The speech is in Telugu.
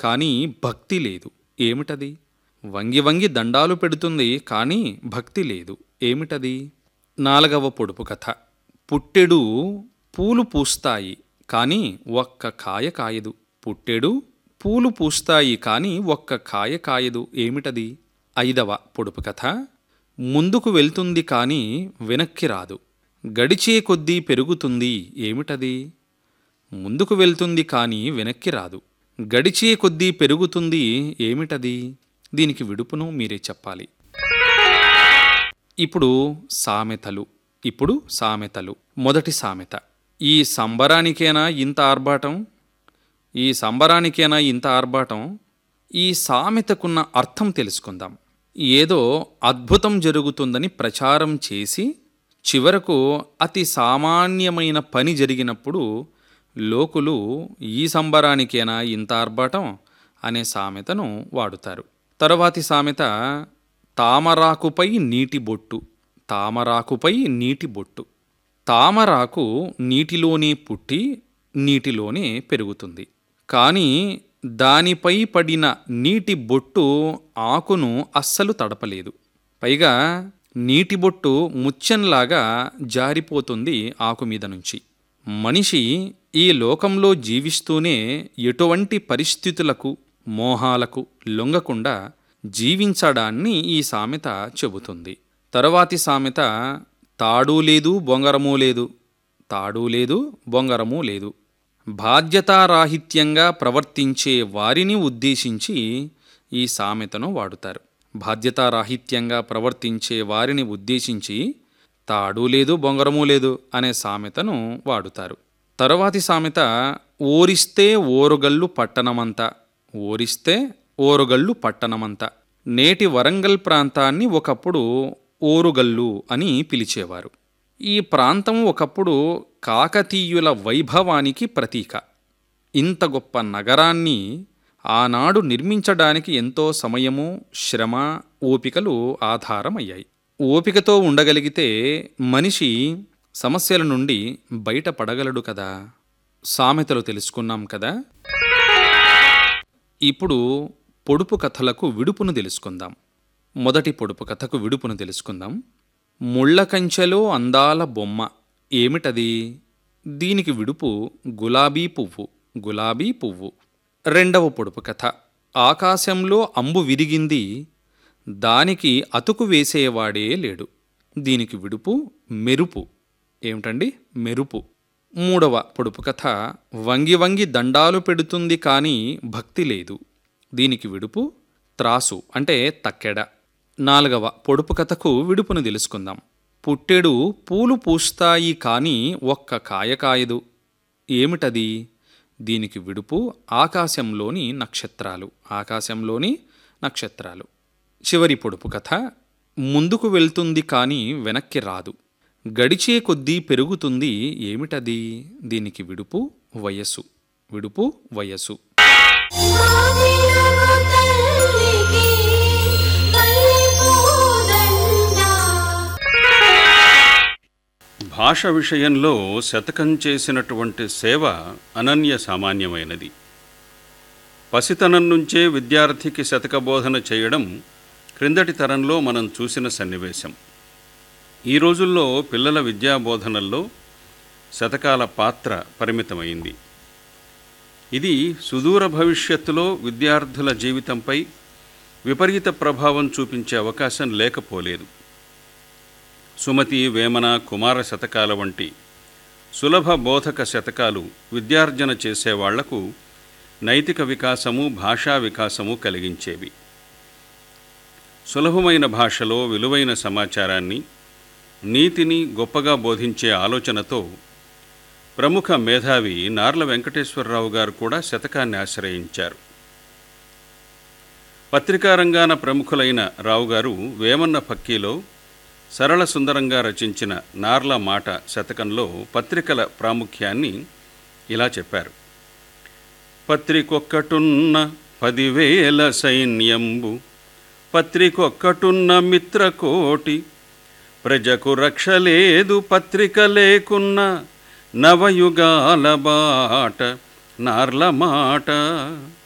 కానీ భక్తి లేదు ఏమిటది వంగి వంగి దండాలు పెడుతుంది కానీ భక్తి లేదు ఏమిటది నాలుగవ పొడుపు కథ పుట్టెడు పూలు పూస్తాయి కానీ ఒక్క కాయ కాయదు పుట్టెడు పూలు పూస్తాయి కానీ ఒక్క కాయ కాయదు ఏమిటది ఐదవ పొడుపు కథ ముందుకు వెళ్తుంది కానీ వెనక్కి రాదు గడిచే కొద్దీ పెరుగుతుంది ఏమిటది ముందుకు వెళ్తుంది కానీ వెనక్కి రాదు గడిచే కొద్దీ పెరుగుతుంది ఏమిటది దీనికి విడుపును మీరే చెప్పాలి ఇప్పుడు సామెతలు ఇప్పుడు సామెతలు మొదటి సామెత ఈ సంబరానికేనా ఇంత ఆర్భాటం ఈ సంబరానికేనా ఇంత ఆర్భాటం ఈ సామెతకున్న అర్థం తెలుసుకుందాం ఏదో అద్భుతం జరుగుతుందని ప్రచారం చేసి చివరకు అతి సామాన్యమైన పని జరిగినప్పుడు లోకులు ఈ సంబరానికేనా ఇంత ఆర్భాటం అనే సామెతను వాడుతారు తరువాతి సామెత తామరాకుపై నీటి బొట్టు తామరాకుపై నీటి బొట్టు తామరాకు నీటిలోనే పుట్టి నీటిలోనే పెరుగుతుంది కానీ దానిపై పడిన నీటి బొట్టు ఆకును అస్సలు తడపలేదు పైగా నీటి బొట్టు ముచ్చెంలాగా జారిపోతుంది ఆకు మీద నుంచి మనిషి ఈ లోకంలో జీవిస్తూనే ఎటువంటి పరిస్థితులకు మోహాలకు లొంగకుండా జీవించడాన్ని ఈ సామెత చెబుతుంది తరువాతి సామెత తాడు లేదు బొంగరము లేదు తాడు లేదు బొంగరము లేదు బాధ్యతారాహిత్యంగా ప్రవర్తించే వారిని ఉద్దేశించి ఈ సామెతను వాడుతారు బాధ్యతారాహిత్యంగా ప్రవర్తించే వారిని ఉద్దేశించి తాడు లేదు బొంగరము లేదు అనే సామెతను వాడుతారు తరువాతి సామెత ఓరిస్తే ఓరుగల్లు పట్టణమంతా ఓరిస్తే ఓరుగల్లు పట్టణమంతా నేటి వరంగల్ ప్రాంతాన్ని ఒకప్పుడు ఓరుగల్లు అని పిలిచేవారు ఈ ప్రాంతం ఒకప్పుడు కాకతీయుల వైభవానికి ప్రతీక ఇంత గొప్ప నగరాన్ని ఆనాడు నిర్మించడానికి ఎంతో సమయము శ్రమ ఓపికలు ఆధారమయ్యాయి ఓపికతో ఉండగలిగితే మనిషి సమస్యల నుండి బయటపడగలడు కదా సామెతలు తెలుసుకున్నాం కదా ఇప్పుడు పొడుపు కథలకు విడుపును తెలుసుకుందాం మొదటి పొడుపు కథకు విడుపును తెలుసుకుందాం ముళ్ళ కంచెలో అందాల బొమ్మ ఏమిటది దీనికి విడుపు గులాబీ పువ్వు గులాబీ పువ్వు రెండవ పొడుపు కథ ఆకాశంలో అంబు విరిగింది దానికి అతుకు వేసేవాడే లేడు దీనికి విడుపు మెరుపు ఏమిటండి మెరుపు మూడవ పొడుపు కథ వంగి వంగి దండాలు పెడుతుంది కానీ భక్తి లేదు దీనికి విడుపు త్రాసు అంటే తక్కెడ నాలుగవ పొడుపు కథకు విడుపును తెలుసుకుందాం పుట్టెడు పూలు పూస్తాయి కానీ ఒక్క కాయ కాయదు ఏమిటది దీనికి విడుపు ఆకాశంలోని నక్షత్రాలు ఆకాశంలోని నక్షత్రాలు చివరి పొడుపు కథ ముందుకు వెళ్తుంది కానీ వెనక్కి రాదు గడిచే కొద్దీ పెరుగుతుంది ఏమిటది దీనికి విడుపు వయస్సు విడుపు వయస్సు ఆదిలగు తల్లికి పల్లిపూదండ భాష విషయంలో శతకం చేసినటువంటి సేవ అనన్య సామాన్యమైనది పసితనం నుంచే విద్యార్థికి శతక బోధన చేయడం క్రిందటి తరంలో మనం చూసిన సన్నివేశం ఈ రోజుల్లో పిల్లల విద్యా బోధనల్లో శతకాల పాత్ర పరిమితమైంది ఇది సుదూర భవిష్యత్తులో విద్యార్థుల జీవితంపై విపరీత ప్రభావం చూపించే అవకాశం లేకపోలేదు సుమతి వేమన కుమార శతకాల వంటి సులభ బోధక శతకాలు విద్యార్జన చేసేవాళ్లకు నైతిక వికాసము భాషా వికాసము కలిగించేవి సులభమైన భాషలో విలువైన సమాచారాన్ని నీతిని గొప్పగా బోధించే ఆలోచనతో ప్రముఖ మేధావి నార్ల వెంకటేశ్వరరావు గారు కూడా శతకాన్ని ఆశ్రయించారు పత్రికా రంగాన ప్రముఖులైన రావు గారు వేమన్న పక్కీలో సరళ సుందరంగా రచించిన నార్ల మాట శతకంలో పత్రికల ప్రాముఖ్యాన్ని ఇలా చెప్పారు పత్రికొక్కటున్న పదివేల సైన్యంబు పత్రికొక్కటున్న మిత్రకోటి ప్రజకు రక్ష లేదు పత్రిక లేకున్న నవయుగాల బాట నార్ల మాట